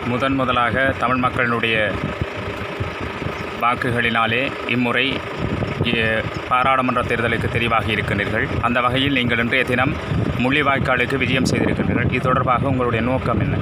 முதன் முதலாக தமிழ் மக்களினுடைய வாக்குகளினாலே இம்முறை எ- பாராளுமன்ற தேர்தலுக்கு தெரிவாகி இருக்கின்றீர்கள் அந்த வகையில் நீங்கள் இன்றைய தினம் முள்ளிவாய்க்காலுக்கு விஜயம் செய்திருக்கின்றீர்கள் இது தொடர்பாக உங்களுடைய நோக்கம் என்ன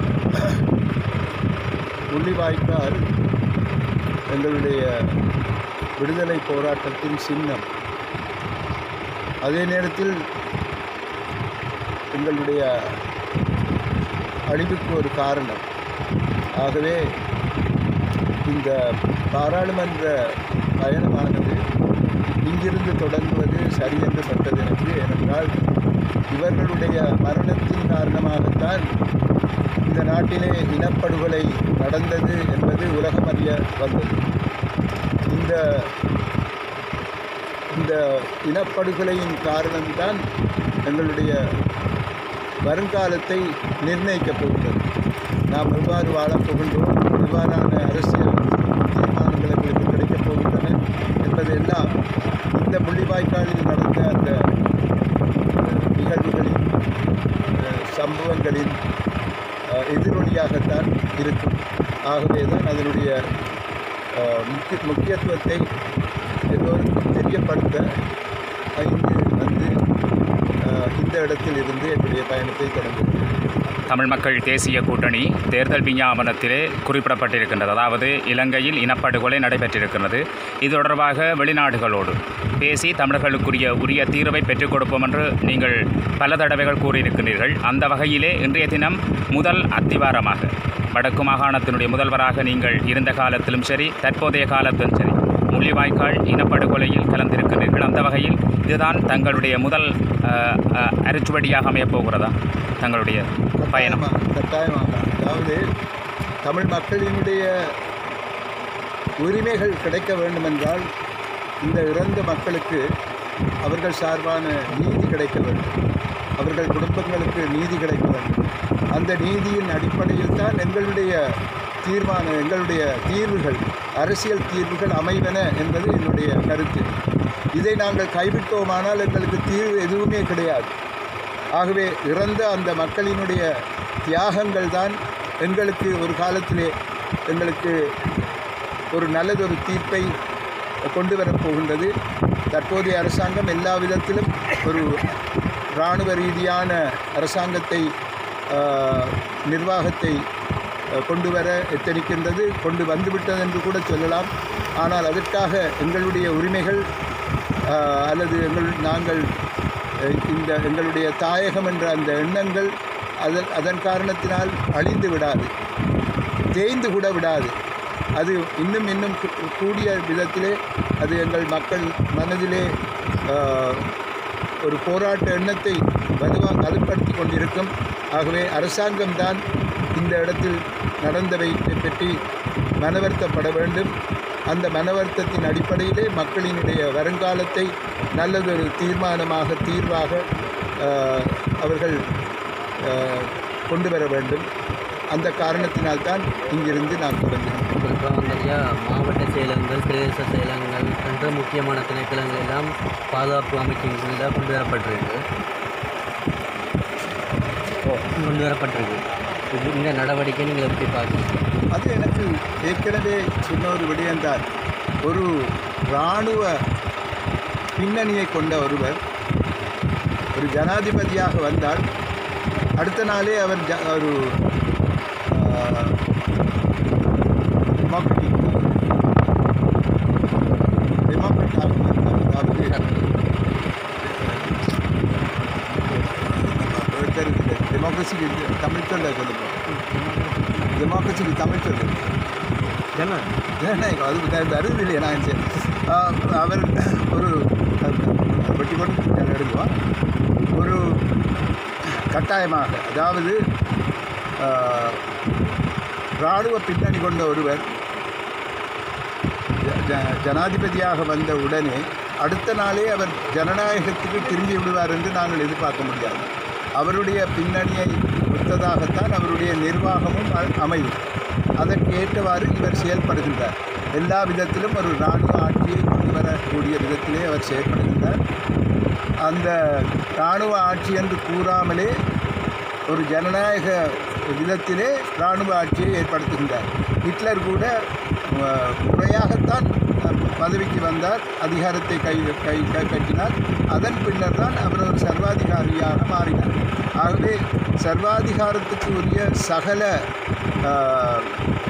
முள்ளிவாய்க்கால் எங்களுடைய விடுதலை போராட்டத்தின் சின்னம் அதே நேரத்தில் எங்களுடைய அழிவுக்கு ஒரு காரணம் ஆகவே இந்த பாராளுமன்ற பயணமானது இங்கிருந்து தொடங்குவது சரியென்று பட்டது எனக்கு ஏனென்றால் இவர்களுடைய மரணத்தின் காரணமாகத்தான் இந்த நாட்டிலே இனப்படுகொலை நடந்தது என்பது உலகம் அறிய வந்தது இந்த இந்த இனப்படுகொலையின் காரணம்தான் எங்களுடைய வருங்காலத்தை நிர்ணயிக்கப் போகிறது நாம் எவ்வாறு வாழப் போகின்றோம் எவ்வாறான அரசியல் தீர்மானங்கள் எங்களுக்கு கிடைக்கப் போகின்றன என்பதெல்லாம் இந்த முள்ளிவாய்க்காலில் நடந்த அந்த அஹ், நிகழ்வுகளின் அஹ், சம்பவங்களின் அஹ், எதிரொலியாகத்தான் இருக்கும் ஆகவே தான் அதனுடைய அஹ், முக்கிய முக்கியத்துவத்தை எல்லோருக்கும் தெரியப்படுத்த அஹ், இங்கு வந்து அஹ், இந்த இடத்தில் இருந்து என்னுடைய பயணத்தை தொடங்குகிறேன் தமிழ் மக்கள் தேசிய கூட்டணி தேர்தல் விஞ்ஞாபனத்திலே குறிப்பிடப்பட்டிருக்கின்றது அதாவது இலங்கையில் இனப்படுகொலை நடைபெற்றிருக்கிறது இது தொடர்பாக வெளிநாடுகளோடு பேசி தமிழர்களுக்குரிய உரிய தீர்வை பெற்றுக் கொடுப்போம் என்று நீங்கள் பல தடவைகள் கூறியிருக்கின்றீர்கள் அந்த வகையிலே இன்றைய தினம் முதல் அத்திவாரமாக வடக்கு மாகாணத்தினுடைய முதல்வராக நீங்கள் இருந்த காலத்திலும் சரி தற்போதைய காலத்திலும் சரி முள்ளிவாய்க்கால் இனப்படுகொலையில் கலந்திருக்கிறீர்கள் அந்த வகையில் இதுதான் தங்களுடைய முதல் அஹ், அஹ், அரிச்சுவடியாக அமையப் போகிறதா தங்களுடைய பயணம் கட்டாயமாக கட்டாயமாக அதாவது தமிழ் மக்களினுடைய உரிமைகள் கிடைக்க வேண்டுமென்றால் இந்த இறந்த மக்களுக்கு அவர்கள் சார்பான நீதி கிடைக்க வேண்டும் அவர்கள் குடும்பங்களுக்கு நீதி கிடைக்க வேண்டும் அந்த நீதியின் அடிப்படையில் தான் எங்களுடைய தீர்மானம் எங்களுடைய தீர்வுகள் அரசியல் தீர்வுகள் அமைவன என்பது என்னுடைய கருத்து இதை நாங்கள் கைவிட்டோமானால் எங்களுக்கு தீர்வு எதுவுமே கிடையாது ஆகவே இறந்த அந்த மக்களினுடைய தியாகங்கள் தான் எங்களுக்கு ஒரு காலத்திலே எங்களுக்கு ஒரு நல்லதொரு தீர்ப்பை கொண்டு வரப்போகின்றது தற்போதைய அரசாங்கம் எல்லா விதத்திலும் ஒரு இராணுவ ரீதியான அரசாங்கத்தை ஆஹ், நிர்வாகத்தை ஆஹ், கொண்டு வர எத்தனிக்கின்றது கொண்டு வந்துவிட்டது என்று கூட சொல்லலாம் ஆனால் அதற்காக எங்களுடைய உரிமைகள் ஆஹ், அல்லது எங்கள் நாங்கள் அஹ், இந்த எங்களுடைய தாயகம் என்ற அந்த எண்ணங்கள் அதன் அதன் காரணத்தினால் அழிந்து விடாது தேய்ந்து கூட விடாது அது இன்னும் இன்னும் கூ- கூடிய விதத்திலே அது எங்கள் மக்கள் மனதிலே ஆஹ், ஒரு போராட்ட எண்ணத்தை வலுவாக வலுப்படுத்தி கொண்டிருக்கும் ஆகவே அரசாங்கம்தான் இந்த இடத்தில் நடந்தவை பற்றி மனவருத்தப்பட வேண்டும் அந்த மனவருத்தத்தின் அடிப்படையிலே மக்களினுடைய வருங்காலத்தை நல்லதொரு தீர்மானமாக தீர்வாக ஆஹ், அவர்கள் ஆஹ், கொண்டு வர வேண்டும் அந்த காரணத்தினால்தான் இங்கிருந்து நாம் தொடங்கினோம் குறிப்பாக வந்து ஐயா மாவட்ட செயலகங்கள் பிரதேச செயலகங்கள் என்ற முக்கியமான திணைக்களங்கள் எல்லாம் பாதுகாப்பு அமைச்சின் கீழே கொண்டு வரப்பட்டிருக்கு கொண்டு வரப்பட்டிருக்கு இது இந்த நடவடிக்கை நீங்கள் எப்படி பார்க்குறீங்க அது எனக்கு ஏற்கனவே சொன்ன ஒரு விடயம்தான் ஒரு இராணுவ பின்னணியை கொண்ட ஒருவர் ஒரு ஜனாதிபதியாக வந்தால் அடுத்த நாளே அவர் ஜ ஒரு ஆஹ், democratic, democrat ஆகுவார். அதாவது தெரியுது டெமோக்ரஸிக்கு தமிழ் சொல்ல சொல்லுங்கள் டெமோக்ரஸிக்கு தமிழ் சொல்லு ஜனநாயகம் அது அது அறிவு இல்லையா நான் சரி ஆஹ் அவர் ஒரு வெட்டி கொண்டு எடுக்குவோம் ஒரு கட்டாயமாக அதாவது ஆஹ், இராணுவ பின்னணி கொண்ட ஒருவர் ஜ- ஜ- ஜனாதிபதியாக வந்த உடனே அடுத்த நாளே அவர் ஜனநாயகத்துக்கு திரும்பி விடுவார் என்று நாங்கள் எதிர்பார்க்க முடியாது அவருடைய பின்னணியை ஒத்ததாகத்தான் அவருடைய நிர்வாகமும் அ- அமையும் அதற்கு ஏற்றவாறு இவர் செயல்படுகின்றார் எல்லா விதத்திலும் ஒரு இராணுவ ஆட்சியை கொண்டு வரக்கூடிய விதத்திலே அவர் செயல்படுகின்றார் அந்த இராணுவ ஆட்சி என்று கூறாமலே ஒரு ஜனநாயக விதத்திலே இராணுவ ஆட்சியை ஏற்படுத்துகின்றார் ஹிட்லர் கூட அஹ், முறையாகத்தான் அஹ், பதவிக்கு வந்தார் அதிகாரத்தை கை கை கைப்பற்றினார் அதன் பின்னர் தான் அவர் ஒரு சர்வாதிகாரியாக மாறினார் ஆகவே சர்வாதிகாரத்துக்கு உரிய சகல அஹ்,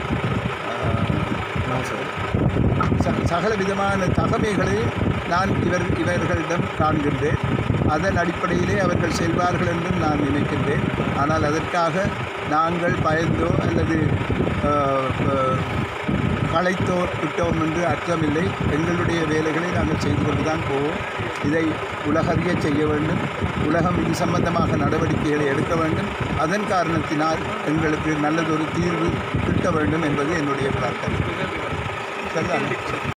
ச- சகல விதமான தகமைகளை நான் இவர் இவர்களிடம் காண்கின்றேன் அதன் அடிப்படையிலே அவர்கள் செல்வார்கள் என்றும் நான் நினைக்கின்றேன் ஆனால் அதற்காக நாங்கள் பயந்தோ அல்லது ஆஹ், ஆஹ், களைத்தோ விட்டோம் என்று அர்த்தமில்லை எங்களுடைய வேலைகளை நாங்கள் செய்து கொண்டு தான் போவோம் இதை உலகறிய செய்ய வேண்டும் உலகம் இது சம்பந்தமாக நடவடிக்கைகளை எடுக்க வேண்டும் அதன் காரணத்தினால் எங்களுக்கு நல்லதொரு தீர்வு கிட்ட வேண்டும் என்பது என்னுடைய பிரார்த்தனை சரிதானே